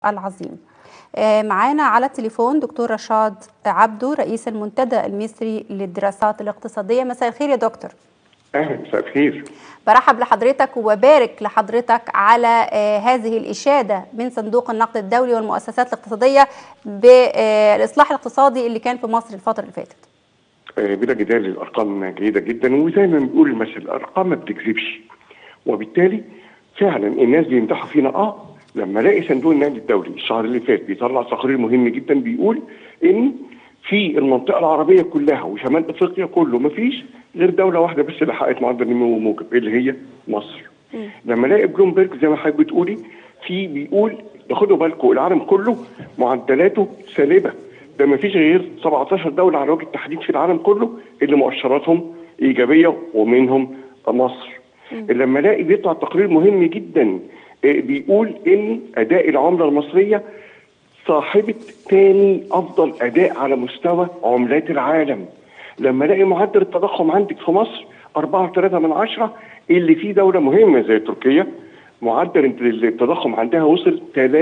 العظيم معانا على التليفون دكتور رشاد عبدو رئيس المنتدى المصري للدراسات الاقتصادية مساء الخير يا دكتور اهلا مساء الخير برحب لحضرتك وبارك لحضرتك على هذه الإشادة من صندوق النقد الدولي والمؤسسات الاقتصادية بالإصلاح الاقتصادي اللي كان في مصر الفترة اللي فاتت بلا جدال الارقام جيده جدا وزي ما بنقول المثل الارقام ما بتكذبش وبالتالي فعلا الناس بيمدحوا فينا اه لما الاقي صندوق النقد الدولي الشهر اللي فات بيطلع تقرير مهم جدا بيقول ان في المنطقه العربيه كلها وشمال افريقيا كله ما فيش غير دوله واحده بس اللي حققت معدل نمو موجب اللي هي مصر. م. لما الاقي بلومبرج زي ما حضرتك بتقولي في بيقول خدوا بالكم العالم كله معدلاته سالبه ده ما فيش غير 17 دوله على وجه التحديد في العالم كله اللي مؤشراتهم ايجابيه ومنهم مصر. م. لما الاقي بيطلع تقرير مهم جدا بيقول ان اداء العمله المصريه صاحبه ثاني افضل اداء على مستوى عملات العالم. لما الاقي معدل التضخم عندك في مصر 4.3 من عشرة اللي فيه دولة مهمة زي تركيا معدل التضخم عندها وصل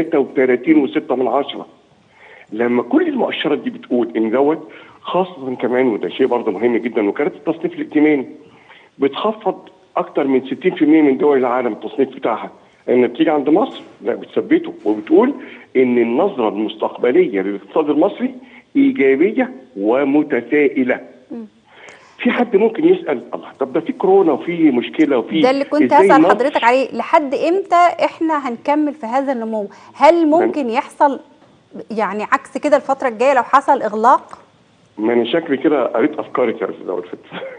33.6 من عشرة لما كل المؤشرات دي بتقول ان دوت خاصة كمان وده شيء برضه مهم جدا وكالة التصنيف الائتماني بتخفض اكتر من 60% من دول العالم التصنيف بتاعها ان بتيجي عند مصر لا بتثبته وبتقول ان النظرة المستقبلية للاقتصاد المصري ايجابية ومتفائلة في حد ممكن يسال الله طب ده في كورونا وفي مشكله وفي ده اللي كنت هسال حضرتك عليه لحد امتى احنا هنكمل في هذا النمو هل ممكن يحصل يعني عكس كده الفتره الجايه لو حصل اغلاق ما انا شكلي كده قريت افكارك يا استاذ عبد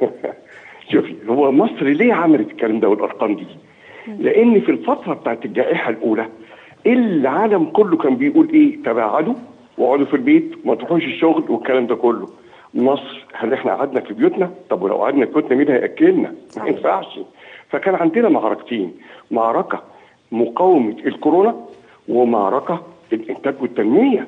شوفي هو مصر ليه عملت الكلام ده والارقام دي لان في الفتره بتاعت الجائحه الاولى العالم كله كان بيقول ايه تباعدوا واقعدوا في البيت وما تروحوش الشغل والكلام ده كله مصر هل احنا قعدنا في بيوتنا؟ طب ولو قعدنا في بيوتنا مين هياكلنا؟ ما ينفعش. فكان عندنا معركتين، معركه مقاومه الكورونا ومعركه الانتاج والتنميه.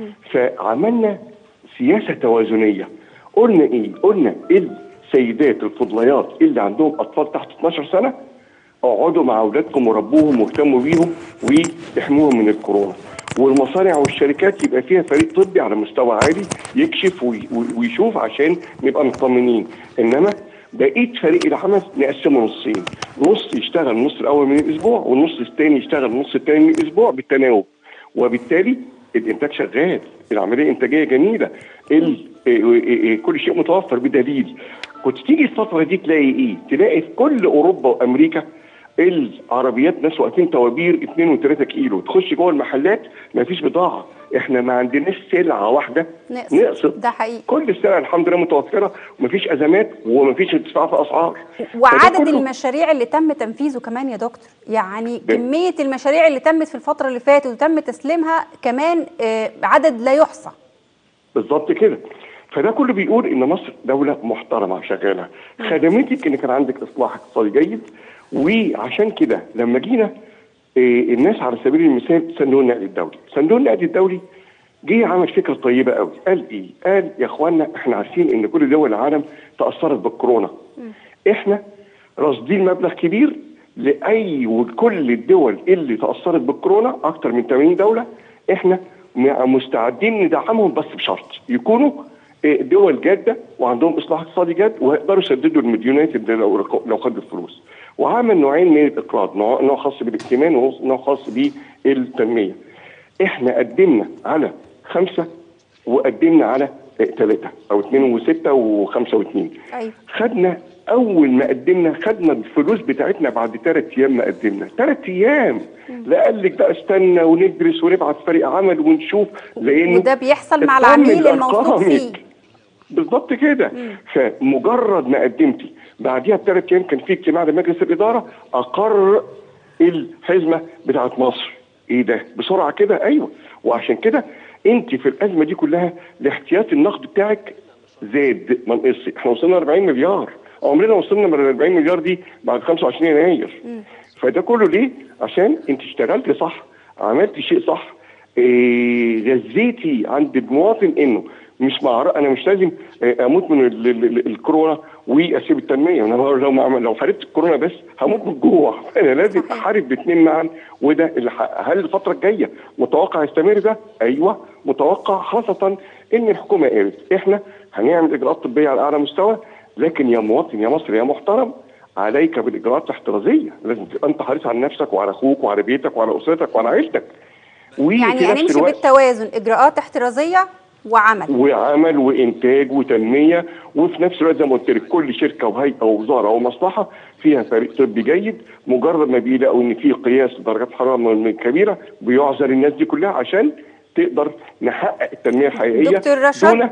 فعملنا سياسه توازنيه. قلنا ايه؟ قلنا السيدات الفضليات اللي عندهم اطفال تحت 12 سنه اقعدوا مع اولادكم وربوهم واهتموا بيهم واحموهم من الكورونا. والمصانع والشركات يبقى فيها فريق طبي على مستوى عالي يكشف ويشوف عشان نبقى مطمنين انما بقيه فريق العمل نقسمه نصين نص يشتغل النص الاول من الاسبوع والنص الثاني يشتغل النص الثاني من الاسبوع بالتناوب وبالتالي الانتاج شغال العمليه انتاجيه جميله كل شيء متوفر بدليل كنت تيجي الفتره دي تلاقي ايه تلاقي في كل اوروبا وامريكا العربيات ناس واقفين طوابير 2 و3 كيلو تخش جوه المحلات ما فيش بضاعه احنا ما عندناش سلعه واحده نقصت نقصت ده حقيقي كل السلع الحمد لله متوفره ومفيش ازمات ومفيش ارتفاع في اسعار وعدد المشاريع اللي تم تنفيذه كمان يا دكتور يعني ده. كميه المشاريع اللي تمت في الفتره اللي فاتت وتم تسليمها كمان آه عدد لا يحصى بالظبط كده فده كله بيقول ان مصر دوله محترمه شغاله خدمتك ان كان عندك اصلاح اقتصادي جيد وعشان كده لما جينا إيه الناس على سبيل المثال صندوق النقد الدولي صندوق النقد الدولي جه عمل فكره طيبه قوي قال ايه قال يا اخوانا احنا عارفين ان كل دول العالم تاثرت بالكورونا احنا راصدين مبلغ كبير لاي وكل الدول اللي تاثرت بالكورونا اكتر من 80 دوله احنا مستعدين ندعمهم بس بشرط يكونوا دول جاده وعندهم اصلاح اقتصادي جاد ويقدروا يسددوا المديونات اللي لو لو خدوا الفلوس. وعمل نوعين من الاقراض نوع, نوع خاص بالائتمان ونوع خاص بالتنميه. احنا قدمنا على خمسه وقدمنا على ثلاثه او اثنين وسته وخمسه واثنين. أيوة. خدنا اول ما قدمنا خدنا الفلوس بتاعتنا بعد ثلاث ايام ما قدمنا ثلاث ايام لا قال لك بقى استنى وندرس ونبعت فريق عمل ونشوف لانه وده بيحصل مع العميل الموثوق فيه بالظبط كده فمجرد ما قدمتي بعديها بثلاث ايام كان في اجتماع لمجلس الاداره اقر الحزمه بتاعت مصر ايه ده بسرعه كده ايوه وعشان كده انت في الازمه دي كلها الاحتياط النقد بتاعك زاد ما نقصش احنا وصلنا 40 مليار عمرنا وصلنا من ال 40 مليار دي بعد 25 يناير فده كله ليه؟ عشان انت اشتغلتي صح عملتي شيء صح إيه غذيتي عند المواطن انه مش مع انا مش لازم اموت من ال ال الكورونا واسيب التنميه انا لو ما لو حاربت الكورونا بس هموت من الجوع انا لازم احارب الاثنين معا وده اللي هل الفتره الجايه متوقع يستمر ده؟ ايوه متوقع خاصه ان الحكومه قالت احنا هنعمل اجراءات طبيه على اعلى مستوى لكن يا مواطن يا مصري يا محترم عليك بالاجراءات الاحترازيه لازم تبقى انت حريص على نفسك وعلى اخوك وعلى بيتك وعلى اسرتك وعلى عيلتك يعني هنمشي بالتوازن اجراءات احترازيه وعمل وعمل وانتاج وتنميه وفي نفس الوقت زي ما قلت لك كل شركه وهيئه ووزاره او مصلحه فيها فريق طبي جيد مجرد ما بيلاقوا ان في قياس درجات حراره كبيره بيعزل الناس دي كلها عشان تقدر نحقق التنميه الحقيقيه دكتور رشاد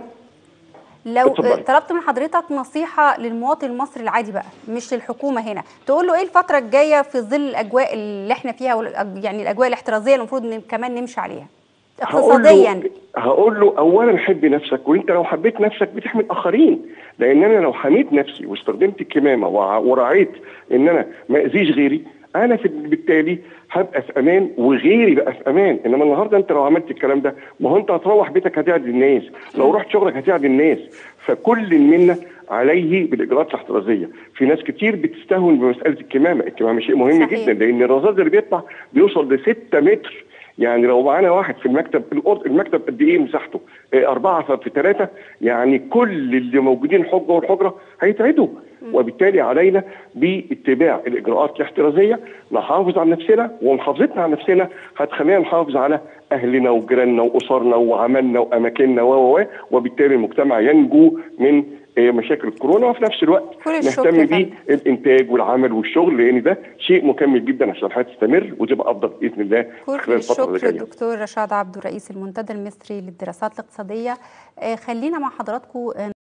لو طلبت من حضرتك نصيحة للمواطن المصري العادي بقى مش للحكومة هنا تقول له ايه الفترة الجاية في ظل الأجواء اللي احنا فيها يعني الأجواء الاحترازية اللي المفروض كمان نمشي عليها اقتصاديا هقول له اولا حب نفسك وانت لو حبيت نفسك بتحمي الاخرين لان انا لو حميت نفسي واستخدمت الكمامه وراعيت ان انا ما اذيش غيري انا في بالتالي هبقى في امان وغيري بقى في امان انما النهارده انت لو عملت الكلام ده ما هو انت هتروح بيتك هتعدي الناس لو رحت شغلك هتعدي الناس فكل منا عليه بالاجراءات الاحترازيه في ناس كتير بتستهون بمساله الكمامه الكمامه شيء مهم صحيح. جدا لان الرذاذ اللي بيطلع بيوصل ل 6 متر يعني لو معانا واحد في المكتب المكتب قد ايه مساحته؟ أربعة في ثلاثة يعني كل اللي موجودين حجة والحجرة هيتعدوا وبالتالي علينا باتباع الإجراءات الاحترازية نحافظ على نفسنا ومحافظتنا على نفسنا هتخلينا نحافظ على أهلنا وجيراننا وأسرنا وعملنا وأماكننا و وبالتالي المجتمع ينجو من مشاكل الكورونا وفي نفس الوقت نهتم بالانتاج والعمل والشغل لان ده شيء مكمل جدا عشان الحياه تستمر وتبقى افضل باذن الله خلال الفتره اللي جايه. الشكر دكتور رشاد عبده رئيس المنتدى المصري للدراسات الاقتصاديه خلينا مع حضراتكم